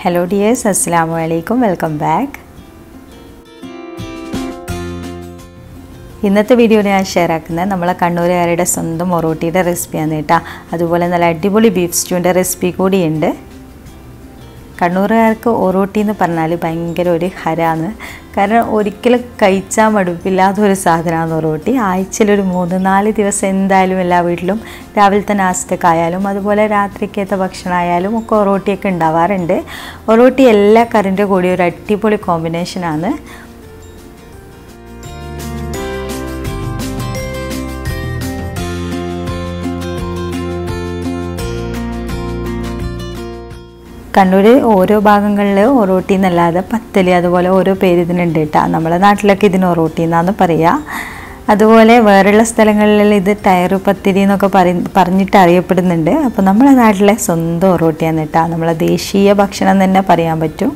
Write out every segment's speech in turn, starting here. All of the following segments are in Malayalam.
ഹലോ ഡിയേഴ്സ് അസ്സാം വലൈക്കും വെൽക്കം ബാക്ക് ഇന്നത്തെ വീഡിയോയിൽ ഞാൻ ഷെയർ ആക്കുന്നത് നമ്മളെ കണ്ണൂരുകാരുടെ സ്വന്തം ഒറോട്ടിയുടെ റെസിപ്പിയാണ് കേട്ടോ അതുപോലെ നല്ല അടിപൊളി ബീഫ് സ്റ്റൂവിൻ്റെ റെസിപ്പി കൂടിയുണ്ട് കണ്ണൂരുകാർക്ക് ഒറോട്ടി എന്ന് പറഞ്ഞാൽ ഭയങ്കര ഒരു ഹരാണ് കാരണം ഒരിക്കലും കഴിച്ചാൽ മടുപ്പില്ലാത്ത ഒരു സാധനമാണ് ഒറോട്ടി ആഴ്ചയിലൊരു മൂന്ന് നാല് ദിവസം എന്തായാലും എല്ലാ വീട്ടിലും രാവിലത്തെ നാസ്തക്കായാലും അതുപോലെ രാത്രിക്കത്തെ ഭക്ഷണമായാലും ഒക്കെ ഒറോട്ടിയൊക്കെ ഉണ്ടാവാറുണ്ട് ഒറോട്ടി എല്ലാ കറിൻ്റെ കൂടി ഒരു അടിപൊളി കോമ്പിനേഷനാണ് കണ്ണൂർ ഓരോ ഭാഗങ്ങളിൽ ഒറോട്ടി എന്നല്ലാതെ പത്തല് അതുപോലെ ഓരോ പേര് ഇതിനുണ്ട് കേട്ടോ നമ്മളെ നാട്ടിലൊക്കെ ഇതിന് ഒറോട്ടി എന്നാണ് പറയുക അതുപോലെ വേറെയുള്ള സ്ഥലങ്ങളിൽ ഇത് ടയറ് പത്തിരി എന്നൊക്കെ പറ പറഞ്ഞിട്ട് അറിയപ്പെടുന്നുണ്ട് അപ്പോൾ നമ്മളെ നാട്ടിലെ സ്വന്തം ഒറോട്ടിയാണ് കേട്ടോ നമ്മളെ ദേശീയ ഭക്ഷണം തന്നെ പറയാൻ പറ്റും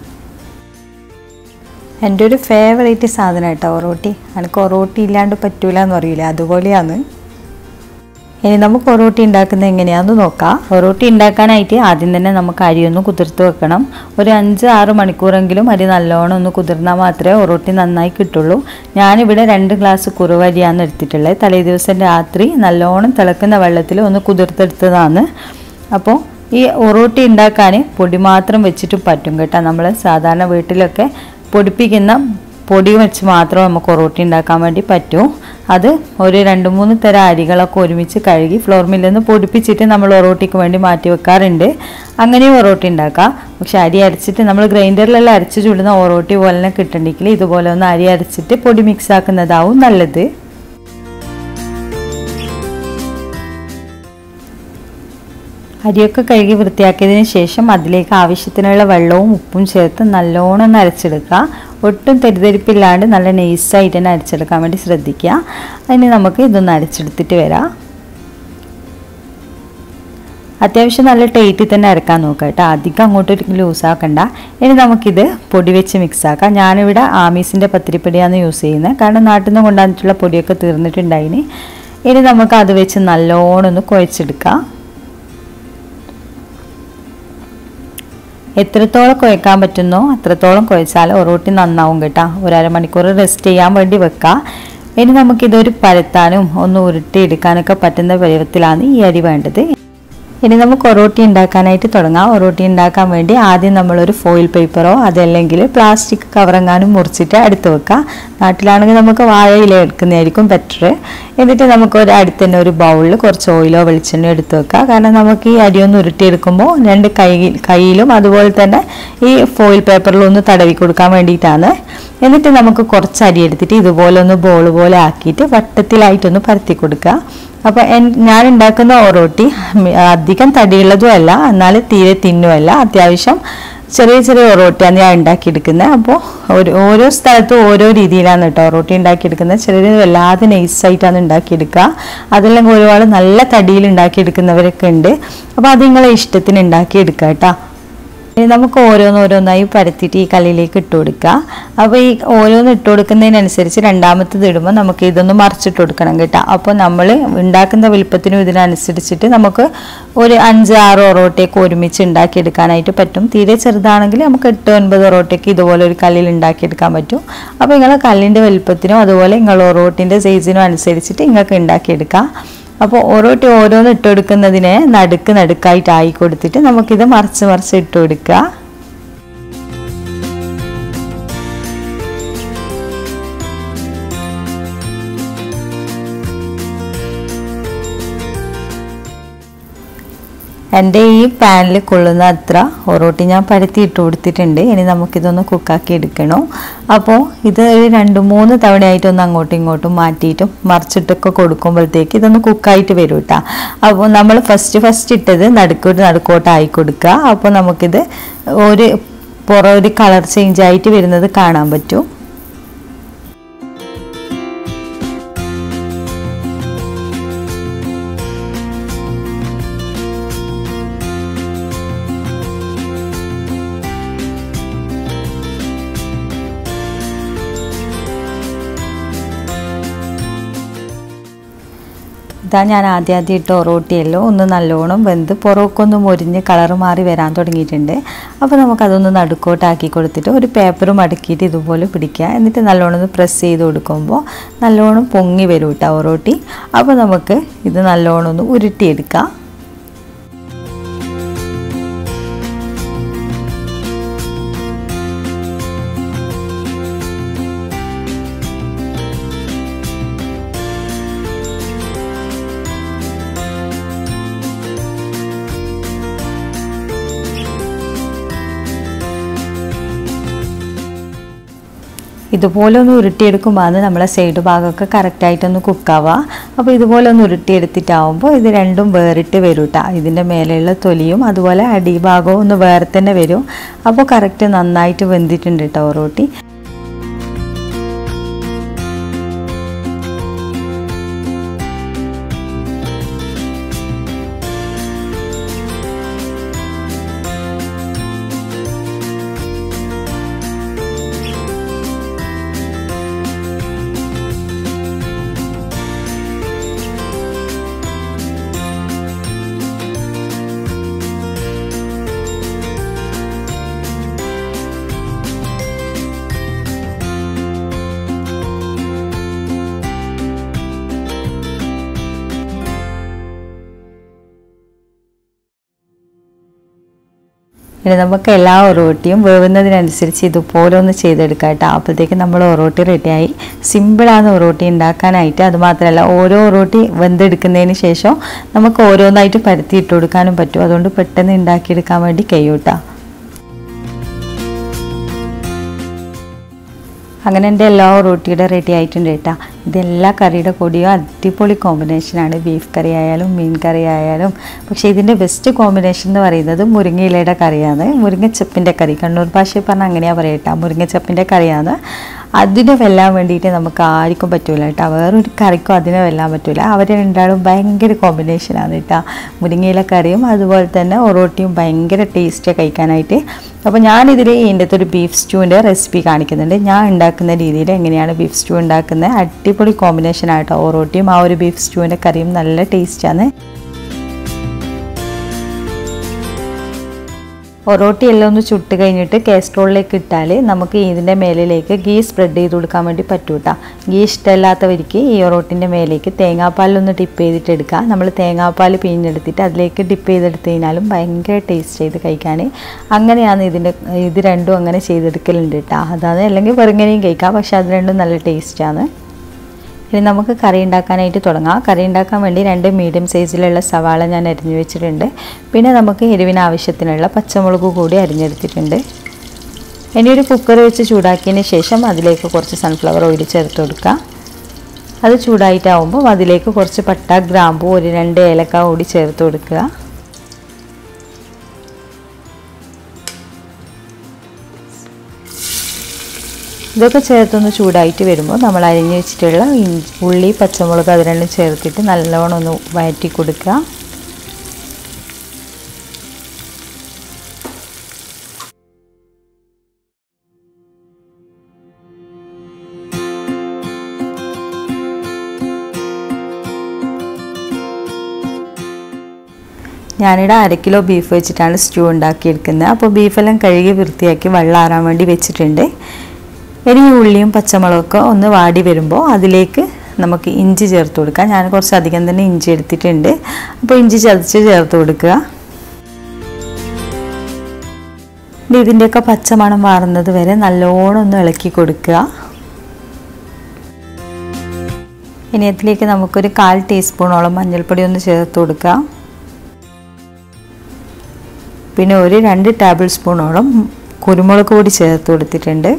എൻ്റെ ഒരു ഫേവറേറ്റ് സാധനം കേട്ടോ ഒറോട്ടി എനിക്ക് ഒറോട്ടി ഇല്ലാണ്ട് പറ്റൂല എന്ന് പറയില്ല അതുപോലെയാണ് ഇനി നമുക്ക് ഒറോട്ടി ഉണ്ടാക്കുന്നത് എങ്ങനെയാണെന്ന് നോക്കാം ഒറോട്ടി ഉണ്ടാക്കാനായിട്ട് ആദ്യം തന്നെ നമുക്ക് അരി ഒന്ന് കുതിർത്ത് വെക്കണം ഒരു അഞ്ച് ആറ് മണിക്കൂറെങ്കിലും അരി നല്ലോണം ഒന്ന് കുതിർന്നാൽ മാത്രമേ ഒറോട്ടി നന്നായി കിട്ടുള്ളൂ ഞാനിവിടെ രണ്ട് ഗ്ലാസ് കുറുവരിയാണ് എടുത്തിട്ടുള്ളത് തലേ ദിവസം രാത്രി നല്ലോണം തിളക്കുന്ന വെള്ളത്തിൽ ഒന്ന് കുതിർത്തെടുത്തതാണ് അപ്പോൾ ഈ ഒറോട്ടി ഉണ്ടാക്കാൻ പൊടി മാത്രം വെച്ചിട്ട് പറ്റും കേട്ടോ നമ്മൾ സാധാരണ വീട്ടിലൊക്കെ പൊടിപ്പിക്കുന്ന പൊടി വെച്ച് മാത്രം നമുക്ക് ഒറോട്ടി ഉണ്ടാക്കാൻ വേണ്ടി പറ്റൂ അത് ഒരു രണ്ട് മൂന്ന് തരം അരികളൊക്കെ ഒരുമിച്ച് കഴുകി ഫ്ലോർ മില്ലിൽ നിന്ന് പൊടിപ്പിച്ചിട്ട് നമ്മൾ ഒറോട്ടിക്ക് വേണ്ടി മാറ്റി വെക്കാറുണ്ട് അങ്ങനെയും ഒറോട്ടി ഉണ്ടാക്കാം പക്ഷെ അരി അരച്ചിട്ട് നമ്മൾ ഗ്രൈൻഡറിലെല്ലാം അരച്ച് ചുടുന്ന ഒറോട്ടി പോലെ തന്നെ കിട്ടണമെങ്കിൽ ഇതുപോലെ ഒന്ന് അരി അരച്ചിട്ട് പൊടി മിക്സ് ആക്കുന്നതാവും നല്ലത് അരിയൊക്കെ കഴുകി വൃത്തിയാക്കിയതിന് ശേഷം അതിലേക്ക് ആവശ്യത്തിനുള്ള വെള്ളവും ഉപ്പും ചേർത്ത് നല്ലോണം ഒന്ന് അരച്ചെടുക്കുക ഒട്ടും തെരിതെരിപ്പില്ലാണ്ട് നല്ല നൈസായിട്ട് തന്നെ അരച്ചെടുക്കാൻ വേണ്ടി ശ്രദ്ധിക്കുക അതിന് നമുക്ക് ഇതൊന്ന് അരച്ചെടുത്തിട്ട് വരാം അത്യാവശ്യം നല്ല ടൈറ്റിൽ തന്നെ അരക്കാൻ നോക്കുക കേട്ടോ അധികം അങ്ങോട്ട് ലൂസാക്കണ്ട ഇനി നമുക്കിത് പൊടി വെച്ച് മിക്സ് ആക്കാം ഞാനിവിടെ ആമീസിൻ്റെ പത്തിരിപ്പൊടിയാണ് യൂസ് ചെയ്യുന്നത് കാരണം നാട്ടിൽ നിന്ന് കൊണ്ടുവന്നിട്ടുള്ള പൊടിയൊക്കെ തീർന്നിട്ടുണ്ടായിന് ഇനി നമുക്ക് അത് വെച്ച് നല്ലോണം ഒന്ന് കുഴച്ചെടുക്കാം എത്രത്തോളം കുഴക്കാൻ പറ്റുന്നോ അത്രത്തോളം കുഴച്ചാൽ ഒറോട്ടി നന്നാവും കേട്ടോ ഒരു അരമണിക്കൂർ റെസ്റ്റ് ചെയ്യാൻ വേണ്ടി വെക്കാം ഇനി നമുക്കിതൊരു പരത്താനും ഒന്ന് ഉരുട്ടി എടുക്കാനൊക്കെ പറ്റുന്ന പരുവത്തിലാണ് ഈ അരി വേണ്ടത് ഇനി നമുക്ക് ഒറോട്ടി ഉണ്ടാക്കാനായിട്ട് തുടങ്ങാം ഒറോട്ടി ഉണ്ടാക്കാൻ വേണ്ടി ആദ്യം നമ്മളൊരു ഫോയിൽ പേപ്പറോ അതല്ലെങ്കിൽ പ്ലാസ്റ്റിക് കവറെങ്ങാനും മുറിച്ചിട്ട് അടുത്ത് വെക്കാം നാട്ടിലാണെങ്കിൽ നമുക്ക് വാഴയില എടുക്കുന്നതായിരിക്കും ബെറ്റർ എന്നിട്ട് നമുക്ക് ഒരു അടുത്ത് തന്നെ ഒരു ബൗളിൽ കുറച്ച് ഓയിലോ വെളിച്ചെണ്ണയോ എടുത്ത് വെക്കാം കാരണം നമുക്ക് ഈ അരിയൊന്ന് ഉരുട്ടിയെടുക്കുമ്പോൾ രണ്ട് കൈ കയ്യിലും അതുപോലെ തന്നെ ഈ ഫോയിൽ പേപ്പറിൽ ഒന്ന് തടവി കൊടുക്കാൻ വേണ്ടിയിട്ടാണ് എന്നിട്ട് നമുക്ക് കുറച്ച് അരി എടുത്തിട്ട് ഇതുപോലെ ഒന്ന് ബോൾ പോലെ ആക്കിയിട്ട് വട്ടത്തിലായിട്ടൊന്ന് പരത്തി കൊടുക്കുക അപ്പോൾ ഞാൻ ഉണ്ടാക്കുന്ന ഒറോട്ടി അധികം തടിയുള്ളതും അല്ല എന്നാൽ തീരെ തിന്നുമല്ല അത്യാവശ്യം ചെറിയ ചെറിയ ഒറോട്ടിയാണ് ഞാൻ ഉണ്ടാക്കിയെടുക്കുന്നത് അപ്പോൾ ഒരു ഓരോ സ്ഥലത്തും ഓരോ രീതിയിലാണ് കേട്ടോ ഒറോട്ടി ഉണ്ടാക്കിയെടുക്കുന്നത് ചിലർ വല്ലാതെ നൈസായിട്ടാണ് ഉണ്ടാക്കിയെടുക്കുക അതല്ലെങ്കിൽ ഒരുപാട് നല്ല തടിയിൽ ഉണ്ടാക്കിയെടുക്കുന്നവരൊക്കെ ഉണ്ട് അപ്പോൾ അത് നിങ്ങളെ ഇഷ്ടത്തിന് ഉണ്ടാക്കിയെടുക്കുക കേട്ടോ നമുക്ക് ഓരോന്നോരോന്നായി പരത്തിയിട്ട് ഈ കല്ലിലേക്ക് ഇട്ട് കൊടുക്കുക അപ്പോൾ ഈ ഓരോന്ന് ഇട്ട് കൊടുക്കുന്നതിനനുസരിച്ച് രണ്ടാമത്തത് ഇടുമ്പോൾ നമുക്ക് ഇതൊന്ന് മറിച്ചിട്ട് കൊടുക്കണം കേട്ടോ അപ്പോൾ നമ്മൾ ഉണ്ടാക്കുന്ന വലുപ്പത്തിനും ഇതിനനുസരിച്ചിട്ട് നമുക്ക് ഒരു അഞ്ച് ആറ് ഒറോട്ടയൊക്കെ ഒരുമിച്ച് ഉണ്ടാക്കിയെടുക്കാനായിട്ട് പറ്റും തീരെ ചെറുതാണെങ്കിൽ നമുക്ക് എട്ട് ഒൻപത് ഒറോട്ടയ്ക്ക് ഇതുപോലെ ഒരു കല്ലിൽ ഉണ്ടാക്കിയെടുക്കാൻ പറ്റും അപ്പോൾ നിങ്ങൾ കല്ലിൻ്റെ വലുപ്പത്തിനും അതുപോലെ നിങ്ങൾ ഒറോട്ടിൻ്റെ സൈസിനും അനുസരിച്ചിട്ട് നിങ്ങൾക്ക് ഉണ്ടാക്കിയെടുക്കാം അപ്പോൾ ഓരോട്ടി ഓരോന്ന് ഇട്ട് കൊടുക്കുന്നതിനെ നടുക്ക് നടുക്കായിട്ട് ആയി കൊടുത്തിട്ട് നമുക്കിത് മറിച്ച് മറിച്ച് ഇട്ട് കൊടുക്കുക എൻ്റെ ഈ പാനിൽ കൊള്ളുന്ന അത്ര ഒറോട്ടി ഞാൻ പരത്തി ഇട്ട് കൊടുത്തിട്ടുണ്ട് ഇനി നമുക്കിതൊന്ന് കുക്കാക്കി എടുക്കണം അപ്പോൾ ഇത് ഒരു രണ്ട് മൂന്ന് തവണയായിട്ടൊന്ന് അങ്ങോട്ടും ഇങ്ങോട്ടും മാറ്റിയിട്ടും മറിച്ചിട്ടൊക്കെ കൊടുക്കുമ്പോഴത്തേക്ക് ഇതൊന്ന് കുക്കായിട്ട് വരും കേട്ടോ അപ്പോൾ നമ്മൾ ഫസ്റ്റ് ഫസ്റ്റ് ഇട്ടത് നടുക്കോട്ട് നടുക്കോട്ടായി കൊടുക്കുക അപ്പോൾ നമുക്കിത് ഒരു പുറം ഒരു കളർ ചേഞ്ച് ആയിട്ട് വരുന്നത് കാണാൻ പറ്റും ഇതാ ഞാൻ ആദ്യം ആദ്യം ഇട്ട ഒറോട്ടിയല്ലോ ഒന്ന് നല്ലോണം വെന്ത് പുറമൊക്കെ മൊരിഞ്ഞ് കളറ് മാറി വരാൻ തുടങ്ങിയിട്ടുണ്ട് അപ്പോൾ നമുക്കതൊന്ന് നടുക്കോട്ടാക്കി കൊടുത്തിട്ട് ഒരു പേപ്പറും അടുക്കിയിട്ട് ഇതുപോലെ പിടിക്കുക എന്നിട്ട് നല്ലോണം ഒന്ന് പ്രസ് ചെയ്ത് കൊടുക്കുമ്പോൾ നല്ലോണം പൊങ്ങി വരും കേട്ടോ ഒറോട്ടി അപ്പോൾ നമുക്ക് ഇത് നല്ലോണം ഒന്ന് ഉരുട്ടിയെടുക്കാം ഇതുപോലെ ഒന്ന് ഉരുട്ടിയെടുക്കുമ്പോൾ നമ്മളെ സൈഡ് ഭാഗമൊക്കെ കറക്റ്റായിട്ടൊന്ന് കുക്കാവുക അപ്പോൾ ഇതുപോലെ ഒന്ന് ഉരുട്ടിയെടുത്തിട്ടാവുമ്പോൾ ഇത് രണ്ടും വേറിട്ട് വരും കേട്ടോ ഇതിൻ്റെ മേലെയുള്ള തൊലിയും അതുപോലെ അടിഭാഗവും ഒന്ന് വേറെ തന്നെ വരും അപ്പോൾ കറക്റ്റ് നന്നായിട്ട് വെന്തിട്ടുണ്ട് കേട്ടോ ഒറോട്ടി ഇനി നമുക്ക് എല്ലാ ഒറോട്ടിയും വേവുന്നതിനനുസരിച്ച് ഇതുപോലെ ഒന്ന് ചെയ്തെടുക്കാം കേട്ടോ അപ്പോഴത്തേക്ക് നമ്മൾ ഒറോട്ടി റെഡിയായി സിമ്പിളാണ് ഒറോട്ടി ഉണ്ടാക്കാനായിട്ട് അതുമാത്രമല്ല ഓരോ ഒറോട്ടി വെന്തെടുക്കുന്നതിന് ശേഷം നമുക്ക് ഓരോന്നായിട്ട് പരത്തി ഇട്ട് കൊടുക്കാനും പറ്റും അതുകൊണ്ട് പെട്ടെന്ന് ഉണ്ടാക്കിയെടുക്കാൻ വേണ്ടി കഴിയൂട്ടാ അങ്ങനെ എൻ്റെ എല്ലാ റൊട്ടിയുടെ റെഡി ആയിട്ടുണ്ട് കേട്ടോ ഇതെല്ലാ കറിയുടെ കൂടിയും അടിപൊളി കോമ്പിനേഷനാണ് ബീഫ് കറി ആയാലും മീൻ കറി ആയാലും പക്ഷേ ഇതിൻ്റെ ബെസ്റ്റ് കോമ്പിനേഷൻ എന്ന് പറയുന്നത് മുരിങ്ങയിലയുടെ കറിയാണ് മുരിങ്ങച്ചപ്പിൻ്റെ കറി കണ്ണൂർ ഭാഷയിൽ പറഞ്ഞാൽ അങ്ങനെയാണ് പറയട്ടോ മുരിങ്ങച്ചപ്പിൻ്റെ കറിയാണ് അതിനെ വെല്ലാൻ വേണ്ടിയിട്ട് നമുക്ക് ആർക്കും പറ്റൂല കേട്ടോ വേറൊരു കറിക്കും അതിനെ വെല്ലാൻ പറ്റൂല അവർ രണ്ടാളും ഭയങ്കര കോമ്പിനേഷനാണ് കേട്ടോ മുരിങ്ങയില കറിയും അതുപോലെ തന്നെ ഒറോട്ടിയും ഭയങ്കര ടേസ്റ്റ് കഴിക്കാനായിട്ട് അപ്പോൾ ഞാനിതിൽ ഇതിൻ്റെ ഒരു ബീഫ് സ്റ്റൂവിൻ്റെ റെസിപ്പി കാണിക്കുന്നുണ്ട് ഞാൻ ഉണ്ടാക്കുന്ന രീതിയിൽ എങ്ങനെയാണ് ബീഫ് സ്റ്റൂ ഉണ്ടാക്കുന്നത് അടിപൊളി കോമ്പിനേഷൻ ആയിട്ടോ ഒറോട്ടിയും ആ ഒരു ബീഫ് സ്റ്റൂവിൻ്റെ കറിയും നല്ല ടേസ്റ്റാണ് ഒറോട്ടി എല്ലാം ഒന്ന് ചുട്ട് കഴിഞ്ഞിട്ട് കാസ്ട്രോളിലേക്ക് ഇട്ടാൽ നമുക്ക് ഇതിൻ്റെ മേലിലേക്ക് ഗീ സ്പ്രെഡ് ചെയ്ത് കൊടുക്കാൻ വേണ്ടി പറ്റൂട്ടാ ഗീ ഇഷ്ടമില്ലാത്തവർക്ക് ഈ ഒറോട്ടിൻ്റെ മേലേക്ക് തേങ്ങാപ്പാലൊന്ന് ഡിപ്പ് ചെയ്തിട്ട് എടുക്കുക നമ്മൾ തേങ്ങാപ്പാൽ പിഴിഞ്ഞെടുത്തിട്ട് അതിലേക്ക് ഡിപ്പ് ചെയ്തെടുത്ത് കഴിഞ്ഞാലും ഭയങ്കര ടേസ്റ്റ് ചെയ്ത് കഴിക്കാൻ അങ്ങനെയാണ് ഇതിൻ്റെ ഇത് രണ്ടും അങ്ങനെ ചെയ്തെടുക്കലുണ്ട് കേട്ടോ അതാണ് അല്ലെങ്കിൽ വെറുങ്ങനെയും കഴിക്കാം പക്ഷെ അത് രണ്ടും നല്ല ടേസ്റ്റാണ് ഇനി നമുക്ക് കറി ഉണ്ടാക്കാനായിട്ട് തുടങ്ങാം കറി ഉണ്ടാക്കാൻ വേണ്ടി രണ്ട് മീഡിയം സൈസിലുള്ള സവാള ഞാൻ അരിഞ്ഞു വെച്ചിട്ടുണ്ട് പിന്നെ നമുക്ക് എരിവിന് ആവശ്യത്തിനുള്ള പച്ചമുളക് കൂടി അരിഞ്ഞെടുത്തിട്ടുണ്ട് ഇനി ഒരു കുക്കർ വെച്ച് ചൂടാക്കിയതിന് ശേഷം അതിലേക്ക് കുറച്ച് സൺഫ്ലവർ ഓയിൽ ചേർത്ത് കൊടുക്കുക അത് ചൂടായിട്ടാവുമ്പോൾ അതിലേക്ക് കുറച്ച് പട്ട ഗ്രാമ്പു ഒരു രണ്ട് ഏലക്ക കൂടി ചേർത്ത് കൊടുക്കുക ഇതൊക്കെ ചേർത്തൊന്ന് ചൂടായിട്ട് വരുമ്പോൾ നമ്മൾ അരിഞ്ഞ് വെച്ചിട്ടുള്ള ഉള്ളി പച്ചമുളക് അത് രണ്ടും ചേർത്തിട്ട് നല്ലോണം ഒന്ന് വഴറ്റി കൊടുക്കുക ഞാനിവിടെ അര കിലോ ബീഫ് വെച്ചിട്ടാണ് സ്റ്റൂ ഉണ്ടാക്കിയെടുക്കുന്നത് അപ്പോൾ ബീഫെല്ലാം കഴുകി വൃത്തിയാക്കി വെള്ളം ആറാൻ വേണ്ടി വെച്ചിട്ടുണ്ട് ഇനി ഉള്ളിയും പച്ചമുളകൊക്കെ ഒന്ന് വാടി വരുമ്പോൾ അതിലേക്ക് നമുക്ക് ഇഞ്ചി ചേർത്ത് കൊടുക്കാം ഞാൻ കുറച്ച് അധികം തന്നെ ഇഞ്ചി എടുത്തിട്ടുണ്ട് അപ്പോൾ ഇഞ്ചി ചതച്ച് ചേർത്ത് കൊടുക്കുക ഇതിൻ്റെയൊക്കെ പച്ചമണം മാറുന്നത് വരെ നല്ലോണം ഒന്ന് ഇളക്കി കൊടുക്കുക ഇനി അതിലേക്ക് നമുക്കൊരു കാൽ ടീസ്പൂണോളം മഞ്ഞൾപ്പൊടി ഒന്ന് ചേർത്ത് കൊടുക്കാം പിന്നെ ഒരു രണ്ട് ടേബിൾ സ്പൂണോളം കുരുമുളക് പൊടി ചേർത്ത് കൊടുത്തിട്ടുണ്ട്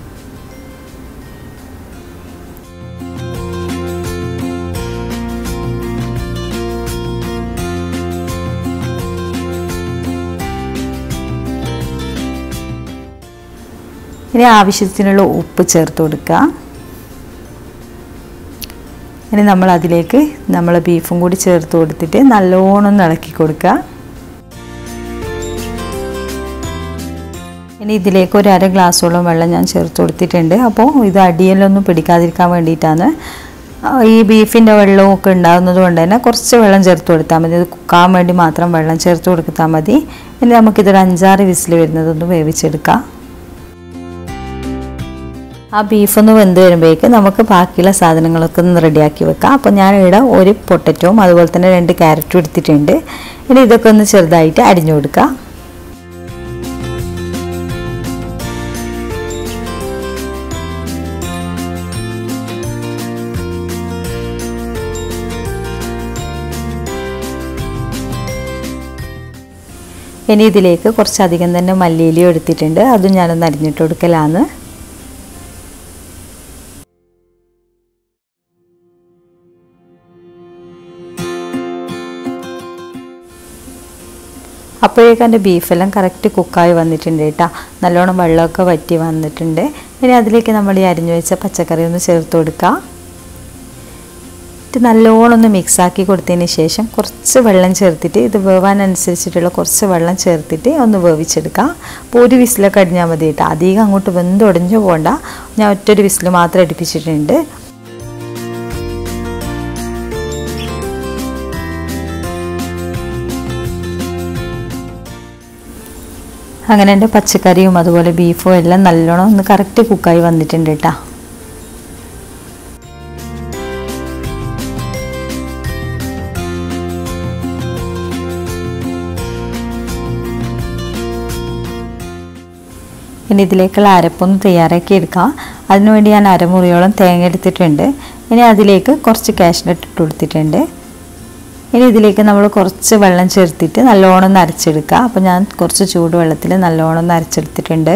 ഇനി ആവശ്യത്തിനുള്ള ഉപ്പ് ചേർത്ത് കൊടുക്കുക ഇനി നമ്മൾ അതിലേക്ക് നമ്മൾ ബീഫും കൂടി ചേർത്ത് കൊടുത്തിട്ട് നല്ലോണം ഇളക്കി കൊടുക്കുക ഇനി ഇതിലേക്ക് ഒരു അര ഗ്ലാസ്സോളം വെള്ളം ഞാൻ ചേർത്ത് കൊടുത്തിട്ടുണ്ട് അപ്പോൾ ഇത് അടിയിലൊന്നും പിടിക്കാതിരിക്കാൻ വേണ്ടിയിട്ടാണ് ആ, ഈ ബീഫിൻ്റെ വെള്ളവും ഒക്കെ ഉണ്ടാകുന്നത് കൊണ്ട് തന്നെ കുറച്ച് വെള്ളം ചേർത്ത് കൊടുത്താൽ മതി ഇത് കുക്കാൻ വേണ്ടി മാത്രം വെള്ളം ചേർത്ത് കൊടുത്താൽ മതി ഇനി നമുക്കിതൊരു അഞ്ചാറ് വിസിൽ വരുന്നതൊന്ന് വേവിച്ചെടുക്കാം ആ ബീഫ് ഒന്ന് വെന്ത് വരുമ്പോഴേക്ക് നമുക്ക് ബാക്കിയുള്ള സാധനങ്ങളൊക്കെ ഒന്ന് റെഡിയാക്കി വെക്കാം അപ്പോൾ ഞാൻ ഇവിടെ ഒരു പൊട്ടറ്റവും അതുപോലെ തന്നെ രണ്ട് ക്യാരറ്റും എടുത്തിട്ടുണ്ട് ഇനി ഇതൊക്കെ ഒന്ന് ചെറുതായിട്ട് അരിഞ്ഞു കൊടുക്കാം ഇനി ഇതിലേക്ക് കുറച്ചധികം തന്നെ മല്ലിയിലയും എടുത്തിട്ടുണ്ട് അതും ഞാനൊന്ന് അരിഞ്ഞിട്ട് കൊടുക്കലാണ് അപ്പോഴേക്കും എൻ്റെ ബീഫെല്ലാം കറക്റ്റ് കുക്കായി വന്നിട്ടുണ്ട് കേട്ടോ നല്ലോണം വെള്ളമൊക്കെ വറ്റി വന്നിട്ടുണ്ട് ഇനി അതിലേക്ക് നമ്മൾ ഈ അരിഞ്ഞു വെച്ച പച്ചക്കറി ഒന്ന് ചേർത്ത് കൊടുക്കുക ഇത് നല്ലോണം ഒന്ന് മിക്സാക്കി കൊടുത്തതിന് ശേഷം കുറച്ച് വെള്ളം ചേർത്തിട്ട് ഇത് വേവാനനുസരിച്ചിട്ടുള്ള കുറച്ച് വെള്ളം ചേർത്തിട്ട് ഒന്ന് വേവിച്ചെടുക്കാം അപ്പോൾ ഒരു വിസിലൊക്കെ അടിഞ്ഞാൽ മതി കേട്ടോ അധികം അങ്ങോട്ട് വെന്ത് ഒടിഞ്ഞു പോകണ്ട ഞാൻ ഒറ്റൊരു വിസിൽ മാത്രം അടുപ്പിച്ചിട്ടുണ്ട് അങ്ങനെ എൻ്റെ പച്ചക്കറിയും അതുപോലെ ബീഫും എല്ലാം നല്ലോണം ഒന്ന് കറക്റ്റ് കുക്കായി വന്നിട്ടുണ്ട് കേട്ടോ ഇനി ഇതിലേക്കുള്ള അരപ്പൊന്ന് തയ്യാറാക്കി എടുക്കാം അതിനുവേണ്ടി ഞാൻ അരമുറിയോളം തേങ്ങ എടുത്തിട്ടുണ്ട് ഇനി അതിലേക്ക് കുറച്ച് കാഷ്നട്ട് ഇട്ട് കൊടുത്തിട്ടുണ്ട് ഇനി ഇതിലേക്ക് നമ്മൾ കുറച്ച് വെള്ളം ചേർത്തിട്ട് നല്ലോണം ഒന്ന് അരച്ചെടുക്കുക അപ്പോൾ ഞാൻ കുറച്ച് ചൂടുവെള്ളത്തിൽ നല്ലോണം ഒന്ന് അരച്ചെടുത്തിട്ടുണ്ട്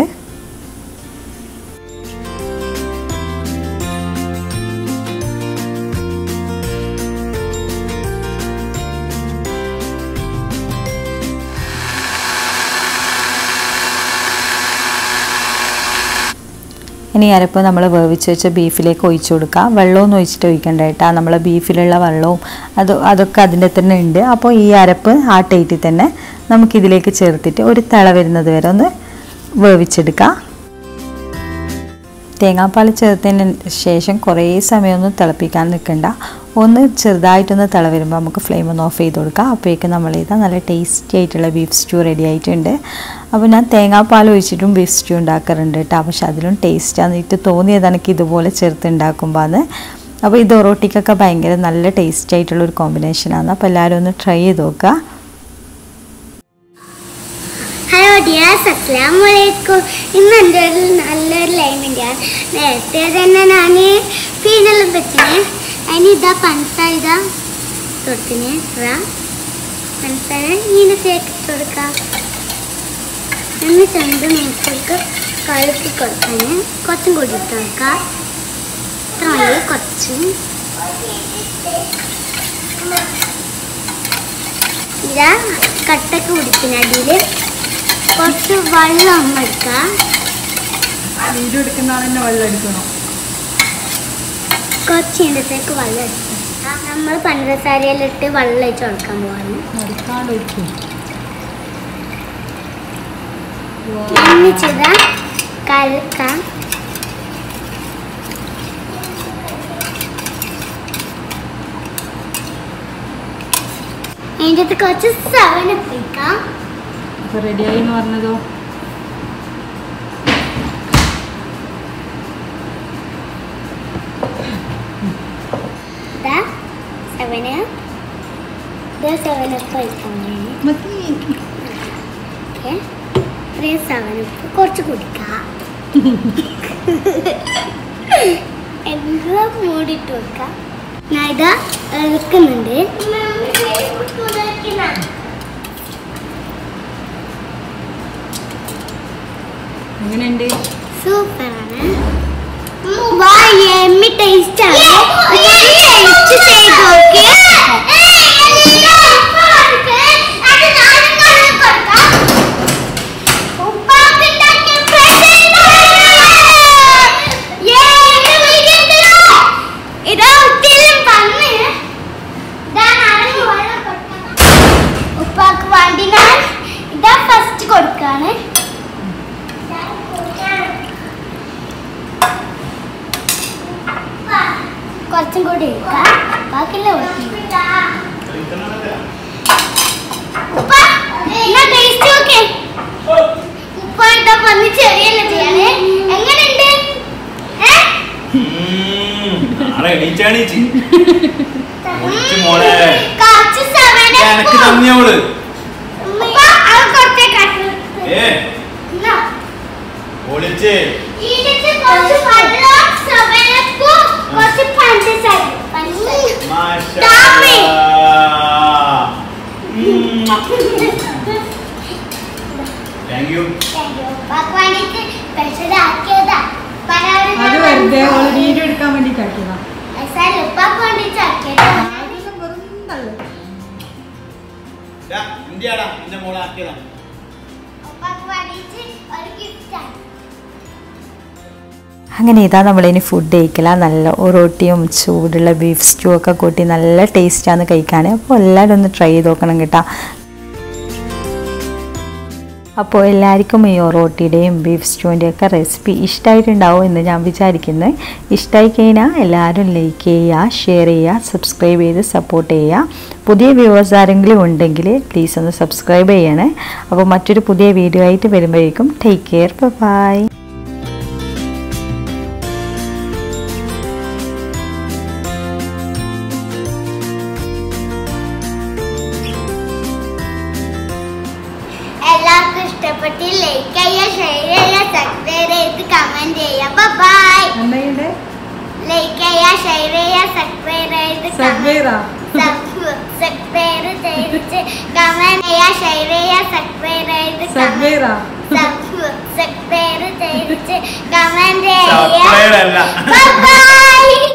ഇനി അരപ്പ് നമ്മൾ വേവിച്ച് വെച്ച ബീഫിലേക്ക് ഒഴിച്ചു കൊടുക്കുക വെള്ളമൊന്നും ഒഴിച്ചിട്ട് ഒഴിക്കണ്ട കേട്ടോ നമ്മളെ ബീഫിലുള്ള വെള്ളവും അത് അതൊക്കെ അതിൻ്റെ തന്നെ ഉണ്ട് അപ്പോൾ ഈ അരപ്പ് ആ ടൈറ്റിൽ തന്നെ നമുക്കിതിലേക്ക് ചേർത്തിട്ട് ഒരു തിള വരുന്നത് വരെ ഒന്ന് വേവിച്ചെടുക്കുക തേങ്ങാപ്പാൽ ചേർത്തതിന് ശേഷം കുറേ സമയമൊന്നും തിളപ്പിക്കാൻ നിൽക്കണ്ട ഒന്ന് ചെറുതായിട്ടൊന്ന് തിള വരുമ്പോൾ നമുക്ക് ഫ്ലെയിം ഒന്ന് ഓഫ് ചെയ്ത് കൊടുക്കാം അപ്പോഴേക്കും നമ്മൾ ഇതാ നല്ല ടേസ്റ്റി ആയിട്ടുള്ള ബീഫ് സ്റ്റൂ റെഡി ആയിട്ടുണ്ട് അപ്പോൾ ഞാൻ തേങ്ങാപ്പാൽ ഒഴിച്ചിട്ടും ബീഫ് സ്റ്റൂ ഉണ്ടാക്കാറുണ്ട് കേട്ടോ പക്ഷെ അതിലും ടേസ്റ്റാന്ന് എനിക്ക് തോന്നിയത് എനിക്ക് ഇതുപോലെ ചേർത്ത് ഉണ്ടാക്കുമ്പോൾ അത് അപ്പോൾ ഇത് ഒറോട്ടിക്കൊക്കെ ഭയങ്കര നല്ല ടേസ്റ്റ് ആയിട്ടുള്ള ഒരു കോമ്പിനേഷനാണ് അപ്പോൾ എല്ലാവരും ഒന്ന് ട്രൈ ചെയ്ത് നോക്കുക ഹലോ ഡിയാസ് അസ്സാം വലൈക്കും ഇന്ന് എൻ്റെ ഒരു നല്ലൊരു ലൈനുണ്ട് നേരത്തെ തന്നെ ഞാൻ ഫീനെല്ലാം വെച്ചിന് അതിന് ഇതാ പഞ്ചസാര ഇതാ തൊട്ടിന് ഇതാ പഞ്ചസാര ഇങ്ങനെ തേക്കിട്ട് കൊടുക്കാം എന്നിട്ട് രണ്ട് മിനിറ്റിലേക്ക് കഴുക്കി കൊടുക്കാൻ കുറച്ചും കൂടി ഇട്ട് കൊടുക്കാം ഇത്ര മതി കുറച്ച് ഇതാ കട്ടക്ക് പിടിക്കുന്ന അടിയിൽ കുറച്ച് വെള്ളം എടുക്കാം വീഡിയോ എടുക്കുന്ന ആളെന്നെ വെള്ളം എടുക്കണോ കുറച്ച് ഇടത്തേക്ക് വെള്ളം എടുക്കാം നമ്മൾ പഞ്ചസാരയെല്ലാം ഇട്ട് വെള്ളം ഒഴിച്ച് കൊടുക്കാൻ പോവാണ് നടക്കാണ്ട് വെക്കും എന്നിച്ചിതാ കലക്കാം അതിൻ്റെ അകത്ത് കുറച്ച് സെവൻ ഇപ്പിക്കാം അപ്പൊ റെഡിയായി എന്ന് പറഞ്ഞതോ ഇതാ സെവന് ഇത് സെവൻ ഉപ്പ് ഒഴിക്കാൻ മതി ഓക്കെ ഇത്രയും സെവൻ ഉപ്പ് കുറച്ച് കുടിക്കാം എന്താ മൂടിയിട്ട് വെക്കാം ഞാൻ ഇതാ ഇളക്കുന്നുണ്ട് എങ്ങനെയുണ്ട് സൂപ്പറാണ് വാ എമ്മി ടേസ്റ്റ് ആണ് ടേസ്റ്റ് ചെയ്ത് നോക്കി ഉപ്പാക്ക് വേണ്ടി ഞാൻ ഇതാ ഫസ്റ്റ് കൊടുക്കാണ് കുറച്ചും കൂടി എണീച്ച് എണീച്ച് ഒളിച്ച് മോളെ കുറച്ച് സമയം എനക്ക് തന്നിയോള് ഉപ്പ, അത് കുറച്ചേ കാട്ടൂ. ഏ എന്നാ, ഒളിച്ച് ഇതിട്ട് കുറച്ച് വെള്ളം, സമയക്കും കുറച്ച് പഞ്ചസാര. പഞ്ചസാര. ഡാമി. Thank you Thank you. ഉപ്പാക്ക് വേണ്ടിയിട്ട് special ആക്കിയതാ. പലവരും അത് ഞാൻ വെറുതെ ഓള് മനസ്സിലാക്കി. വീഡിയോ എടുക്കാൻ വേണ്ടിട്ടാക്കിയതാ സാരമില്ല, ഉപ്പാക്ക് വേണ്ടിയിട്ട് ആക്കിയതാ. ഇന്ത്യടാ എന്റെ മോളെ ആക്കിയതാ ഉപ്പാക്ക് വേണ്ടിയിട്ട് ഒരു gift ആണ്. അങ്ങനെ ഇതാ നമ്മളിനി ഫുഡ് കഴിക്കല നല്ല ഒറോട്ടിയും ചൂടുള്ള ബീഫ് സ്റ്റൂ ഒക്കെ കൂട്ടി നല്ല ടേസ്റ്റാണ് കഴിക്കാൻ അപ്പോൾ എല്ലാവരും ഒന്ന് ട്രൈ ചെയ്ത് നോക്കണം കേട്ടോ അപ്പോൾ എല്ലാവർക്കും ഈ ഒറോട്ടിയുടെയും ബീഫ് സ്റ്റൂവിൻ്റെയും ഒക്കെ റെസിപ്പി ഇഷ്ടമായിട്ടുണ്ടാവും എന്ന് ഞാൻ വിചാരിക്കുന്നത് ഇഷ്ടമായി കഴിഞ്ഞാൽ എല്ലാവരും ലൈക്ക് ചെയ്യുക ഷെയർ ചെയ്യുക സബ്സ്ക്രൈബ് ചെയ്ത് സപ്പോർട്ട് ചെയ്യുക പുതിയ വ്യൂവേഴ്സ് ആരെങ്കിലും ഉണ്ടെങ്കിൽ പ്ലീസ് ഒന്ന് സബ്സ്ക്രൈബ് ചെയ്യണേ അപ്പോൾ മറ്റൊരു പുതിയ വീഡിയോ ആയിട്ട് വരുമ്പോഴേക്കും ടേക്ക് കെയർ ബൈ എല്ലാവർക്കും ഇഷ്ടപ്പെട്ട് ലൈക്ക് ചെയ്യുക ഷെയർ ചെയ്യുക സബ്സ്ക്രൈബ് ചെയ്ത് കമന്റ് ചെയ്യുക ബൈ എന്താ ലൈക്ക് ചെയ്യുക ഷെയർ ചെയ്യുക സബ്സ്ക്രൈബ് ചെയ്ത് സബ്വേറാ സബ്സ്ക്രൈബ് ചെയ്തിട്ട് കമന്റ് ചെയ്യുക ഷെയർ ചെയ്യുക സബ്സ്ക്രൈബ് ചെയ്ത് സബ്വേറാ സബ്സ്ക്രൈബ് ചെയ്തിട്ട് കമന്റ് ചെയ്യുക സബ്സ്ക്രൈബ് അല്ല ബൈ